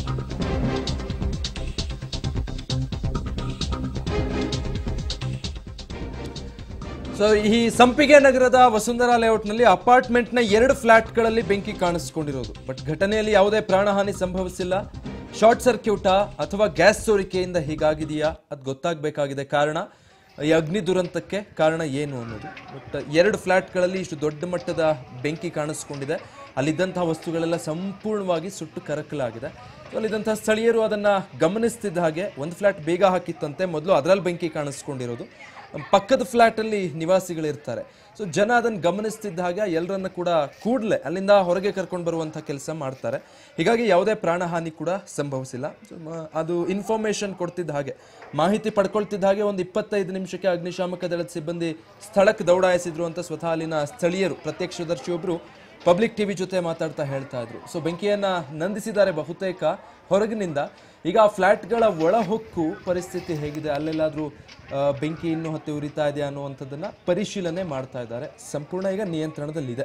So ಈ ಸಂಪಿಗೆ ನಗರದ ವಸುಂಧರಾ ಲೇಔಟ್ನಲ್ಲಿ ಅಪಾರ್ಟ್ಮೆಂಟ್ನ ಎರಡು ಫ್ಲಾಟ್ಗಳಲ್ಲಿ ಬೆಂಕಿ ಕಾಣಿಸಿಕೊಂಡಿರೋದು ಬಟ್ ಘಟನೆಯಲ್ಲಿ ಯಾವುದೇ ಪ್ರಾಣಹಾನಿ ಸಂಭವಿಸಿಲ್ಲ ಶಾರ್ಟ್ ಸರ್ಕ್ಯೂಟಾ ಅಥವಾ ಗ್ಯಾಸ್ ಸೋರಿಕೆಯಿಂದ ಹೀಗಾಗಿದೆಯಾ ಅದು ಗೊತ್ತಾಗಬೇಕಾಗಿದೆ ಕಾರಣ ಈ ಅಗ್ನಿ ದುರಂತಕ್ಕೆ ಕಾರಣ ಏನು ಅನ್ನೋದು ಬಟ್ ಎರಡು ಫ್ಲಾಟ್ಗಳಲ್ಲಿ ಇಷ್ಟು ದೊಡ್ಡ ಮಟ್ಟದ ಬೆಂಕಿ ಕಾಣಿಸ್ಕೊಂಡಿದೆ ಅಲ್ಲಿದ್ದಂತಹ ವಸ್ತುಗಳೆಲ್ಲ ಸಂಪೂರ್ಣವಾಗಿ ಸುಟ್ಟು ಕರಕಲಾಗಿದೆ ಸೊ ಅಲ್ಲಿದ್ದಂತಹ ಸ್ಥಳೀಯರು ಅದನ್ನ ಗಮನಿಸ್ತಿದ್ದ ಹಾಗೆ ಒಂದು ಫ್ಲಾಟ್ ಬೇಗ ಹಾಕಿತ್ತಂತೆ ಮೊದಲು ಅದರಲ್ಲಿ ಬೆಂಕಿ ಕಾಣಿಸ್ಕೊಂಡಿರೋದು ಪಕ್ಕದ ಫ್ಲ್ಯಾಟಲ್ಲಿ ನಿವಾಸಿಗಳಿರ್ತಾರೆ ಸೊ ಜನ ಅದನ್ನು ಗಮನಿಸ್ತಿದ್ದ ಹಾಗೆ ಎಲ್ಲರನ್ನ ಕೂಡ ಕೂಡಲೇ ಅಲ್ಲಿಂದ ಹೊರಗೆ ಕರ್ಕೊಂಡು ಬರುವಂಥ ಕೆಲಸ ಮಾಡ್ತಾರೆ ಹೀಗಾಗಿ ಯಾವುದೇ ಪ್ರಾಣಹಾನಿ ಕೂಡ ಸಂಭವಿಸಿಲ್ಲ So, ಮ- ಅದು ಇನ್ಫಾರ್ಮೇಷನ್ ಕೊಡ್ತಿದ್ದ ಹಾಗೆ ಮಾಹಿತಿ ಪಡ್ಕೊಳ್ತಿದ್ದ ಹಾಗೆ ಒಂದು ಇಪ್ಪತ್ತೈದು ನಿಮಿಷಕ್ಕೆ ಅಗ್ನಿಶಾಮಕ ದಳದ ಸಿಬ್ಬಂದಿ ಸ್ಥಳಕ್ಕೆ ದೌಡಾಯಿಸಿದ್ರು ಅಂತ ಸ್ವತಃ ಅಲ್ಲಿನ ಸ್ಥಳೀಯರು ಪ್ರತ್ಯಕ್ಷದರ್ಶಿಯೊಬ್ಬರು ಪಬ್ಲಿಕ್ ಟಿವಿ ಜೊತೆ ಮಾತಾಡ್ತಾ ಹೇಳ್ತಾ ಇದ್ರು ಸೊ ಬೆಂಕಿಯನ್ನ ನಂದಿಸಿದ್ದಾರೆ ಬಹುತೇಕ ಹೊರಗಿನಿಂದ ಈಗ ಆ ಫ್ಲಾಟ್ಗಳ ಒಳ ಹೊಕ್ಕು ಪರಿಸ್ಥಿತಿ ಹೇಗಿದೆ ಅಲ್ಲೆಲ್ಲಾದ್ರೂ ಆ, ಬೆಂಕಿ ಇನ್ನೂ ಹತ್ತಿ ಉರಿತಾ ಇದೆಯಾ ಅನ್ನುವಂಥದ್ದನ್ನ ಪರಿಶೀಲನೆ ಮಾಡ್ತಾ ಇದ್ದಾರೆ ಸಂಪೂರ್ಣ ಈಗ ನಿಯಂತ್ರಣದಲ್ಲಿದೆ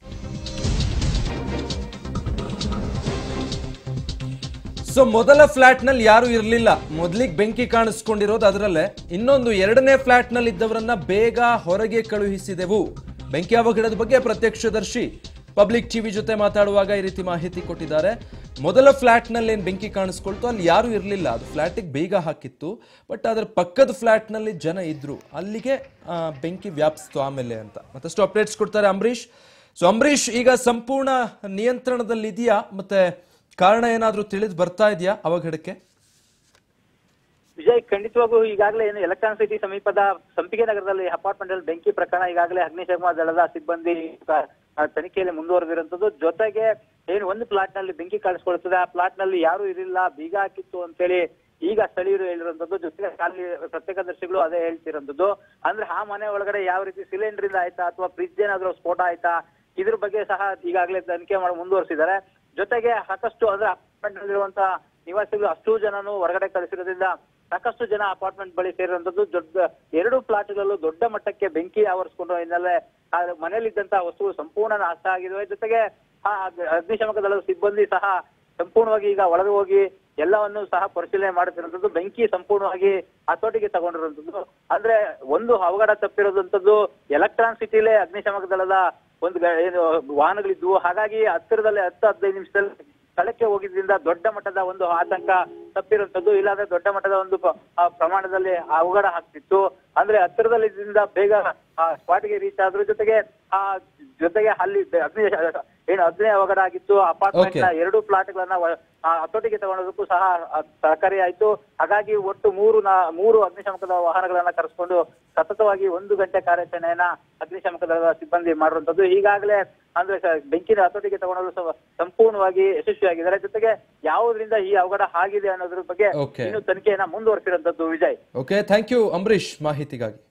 ಸೊ ಮೊದಲ ಫ್ಲಾಟ್ ನಲ್ಲಿ ಯಾರು ಇರಲಿಲ್ಲ ಮೊದಲಿಗೆ ಬೆಂಕಿ ಕಾಣಿಸ್ಕೊಂಡಿರೋದು ಅದರಲ್ಲೇ ಇನ್ನೊಂದು ಎರಡನೇ ಫ್ಲಾಟ್ ನಲ್ಲಿ ಇದ್ದವರನ್ನ ಬೇಗ ಹೊರಗೆ ಕಳುಹಿಸಿದೆವು ಬೆಂಕಿ ಅವಘಡದ ಬಗ್ಗೆ ಪ್ರತ್ಯಕ್ಷದರ್ಶಿ ಪಬ್ಲಿಕ್ ಟಿವಿ ಜೊತೆ ಮಾತಾಡುವಾಗ ಈ ರೀತಿ ಮಾಹಿತಿ ಕೊಟ್ಟಿದ್ದಾರೆ ಮೊದಲ ಫ್ಲಾಟ್ ನಲ್ಲಿ ಏನ್ ಬೆಂಕಿ ಕಾಣಿಸ್ಕೊಳ್ತು ಅಲ್ಲಿ ಯಾರು ಇರಲಿಲ್ಲ ಅದು ಫ್ಲಾಟಿಗೆ ಬೇಗ ಹಾಕಿತ್ತು ಬಟ್ ಅದರ ಪಕ್ಕದ ಫ್ಲಾಟ್ ನಲ್ಲಿ ಜನ ಇದ್ರು ಅಲ್ಲಿಗೆ ಆ, ಬೆಂಕಿ ವ್ಯಾಪಿಸ್ತು ಆಮೇಲೆ ಅಂತ ಮತ್ತಷ್ಟು ಅಪ್ಡೇಟ್ಸ್ ಕೊಡ್ತಾರೆ ಅಂಬರೀಶ್ ಸೊ ಅಂಬರೀಶ್ ಈಗ ಸಂಪೂರ್ಣ ನಿಯಂತ್ರಣದಲ್ಲಿದೆಯಾ ಮತ್ತೆ ಕಾರಣ ಏನಾದ್ರೂ ತಿಳಿದು ಬರ್ತಾ ಇದೆಯಾ ಅವಘಡಕ್ಕೆ ವಿಜಯ್ ಖಂಡಿತವಾಗೂ ಈಗಾಗಲೇ ಏನು ಎಲೆಕ್ಟ್ರಾನ್ ಸಿಟಿ ಸಮೀಪದ ಸಂಪಿಗೆ ನಗರದಲ್ಲಿ ಅಪಾರ್ಟ್ಮೆಂಟ್ ಅಲ್ಲಿ ಬೆಂಕಿ ಪ್ರಕರಣ ಈಗಾಗಲೇ ಅಗ್ನಿಶಾಮಕ ದಳದ ಸಿಬ್ಬಂದಿ ಆ, ತನಿಖೆಯಲ್ಲಿ ಮುಂದುವರೆದಿರುವಂತದ್ದು ಜೊತೆಗೆ ಏನು ಒಂದು ಪ್ಲಾಟ್ ನಲ್ಲಿ ಬೆಂಕಿ ಕಾಣಿಸ್ಕೊಳ್ತದೆ ಆ ಪ್ಲಾಟ್ ನಲ್ಲಿ ಯಾರು ಇರಲಿಲ್ಲ ಬೀಗ ಹಾಕಿತ್ತು ಅಂತೇಳಿ ಈಗ ಸ್ಥಳೀಯರು ಹೇಳಿರುವಂತದ್ದು ಜೊತೆಗೆ ಅಲ್ಲಿ ಪ್ರತ್ಯೇಕದರ್ಶಿಗಳು ಅದೇ ಹೇಳ್ತಿರೋಂಥದ್ದು ಅಂದ್ರೆ ಆ ಮನೆ ಒಳಗಡೆ ಯಾವ ರೀತಿ ಸಿಲಿಂಡರ್ ಇಂದ ಆಯ್ತಾ ಅಥವಾ ಫ್ರಿಜ್ ಏನಾದ್ರೂ ಸ್ಫೋಟ ಆಯ್ತಾ ಇದ್ರ ಬಗ್ಗೆ ಸಹ ಈಗಾಗಲೇ ತನಿಖೆ ಮಾಡಿ ಮುಂದುವರಿಸಿದ್ದಾರೆ ಜೊತೆಗೆ ಸಾಕಷ್ಟು ಅಂದ್ರೆ ಅಪಾರ್ಟ್ಮೆಂಟ್ ನಲ್ಲಿರುವಂತ ನಿವಾಸಿಗಳು ಅಷ್ಟು ಜನನು ಹೊರಗಡೆ ಕಳಿಸಿರೋದ್ರಿಂದ ಸಾಕಷ್ಟು ಜನ ಅಪಾರ್ಟ್ಮೆಂಟ್ ಬಳಿ ಸೇರಿರುವಂತದ್ದು ದೊಡ್ಡ ಎರಡು ಫ್ಲಾಟ್ಗಳಲ್ಲೂ ದೊಡ್ಡ ಮಟ್ಟಕ್ಕೆ ಬೆಂಕಿ ಆವರಿಸಿಕೊಂಡು ಹಿನ್ನೆಲೆ ಆ ಮನೆಯಲ್ಲಿದ್ದಂತಹ ವಸ್ತುಗಳು ಸಂಪೂರ್ಣ ನಾಶ ಆಗಿವೆ ಜೊತೆಗೆ ಆ ಅಗ್- ಅಗ್ನಿಶಾಮಕ ದಳದ ಸಿಬ್ಬಂದಿ ಸಹ ಸಂಪೂರ್ಣವಾಗಿ ಈಗ ಒಳಗೆ ಹೋಗಿ ಎಲ್ಲವನ್ನು ಸಹ ಪರಿಶೀಲನೆ ಮಾಡುತ್ತಿರುವಂತದ್ದು ಬೆಂಕಿ ಸಂಪೂರ್ಣವಾಗಿ ಹತೋಟಿಗೆ ತಗೊಂಡಿರುವಂತದ್ದು ಅಂದ್ರೆ ಒಂದು ಅವಘಡ ತಪ್ಪಿರೋದಂತದ್ದು ಎಲೆಕ್ಟ್ರಾನ್ ಸಿಟಿಲೇ ಅಗ್ನಿಶಾಮಕ ದಳದ ಒಂದು ಗ- ಏನು ವಾಹನಗಳಿದ್ವು ಹಾಗಾಗಿ ಹತ್ತಿರದಲ್ಲಿ ಹತ್ತು ಹದಿನೈದು ನಿಮಿಷದಲ್ಲಿ ಸ್ಥಳಕ್ಕೆ ಹೋಗಿದ್ರಿಂದ ದೊಡ್ಡ ಮಟ್ಟದ ಒಂದು ಆತಂಕ ತಪ್ಪಿರುವಂತದ್ದು ಇಲ್ಲಾಂದ್ರೆ ದೊಡ್ಡ ಮಟ್ಟದ ಒಂದು ಪ- ಆ ಪ್ರಮಾಣದಲ್ಲಿ ಆ ಅವಘಡ ಆಗ್ತಿತ್ತು ಅಂದ್ರೆ ಹತ್ತಿರದಲ್ಲಿದ್ದಿಂದ ಬೇಗ ಆ ಸ್ಪಾಟ್ಗೆ ರೀಚ್ ಆದ್ರ ಜೊತೆಗೆ ಆ ಜೊತೆಗೆ ಅಲ್ಲಿ ಬೆ- ಅಗ್ನಿ ಏನು ಅಗ್ನಿ ಅವಘಡ ಆಗಿತ್ತು ಅಪಾರ್ಟ್ಮೆಂಟ್ ನ ಎರಡು ಫ್ಲಾಟ್ ಗಳನ್ನ ವ- ಆ ಹತೋಟಿಗೆ ತಗೊಳೋದಕ್ಕೂ ಸಹ ಅದ್ ಸಹಕಾರಿ ಆಯ್ತು ಹಾಗಾಗಿ ಒಟ್ಟು ಮೂರು ನಾ- ಮೂರು ಅಗ್ನಿಶಾಮಕದ ವಾಹನಗಳನ್ನ ಕರೆಸ್ಕೊಂಡು ಸತತವಾಗಿ ಒಂದು ಗಂಟೆ ಕಾರ್ಯಾಚರಣೆಯನ್ನ ಅಗ್ನಿಶಾಮಕ ದಳದ ಸಿಬ್ಬಂದಿ ಮಾಡಿರುವಂತದ್ದು ಈಗಾಗಲೇ ಅಂದ್ರೆ ಸ- ಬೆಂಕಿನ ಹತೋಟಿಗೆ ತಗೊಳ್ಳಲು ಸ- ಸಂಪೂರ್ಣವಾಗಿ ಯಶಸ್ವಿಯಾಗಿದ್ದಾರೆ ಜೊತೆಗೆ ಯಾವುದರಿಂದ ಈ ಅವಘಡ ಆಗಿದೆ ಅನ್ನೋದ್ರ ಬಗ್ಗೆ Okay. ಇನ್ನು ತನಿಖೆಯನ್ನ ಮುಂದುವರಿಸಿರುವಂತದ್ದು Vijay okay thank you Ambareesh ಮಾಹಿತಿಗಾಗಿ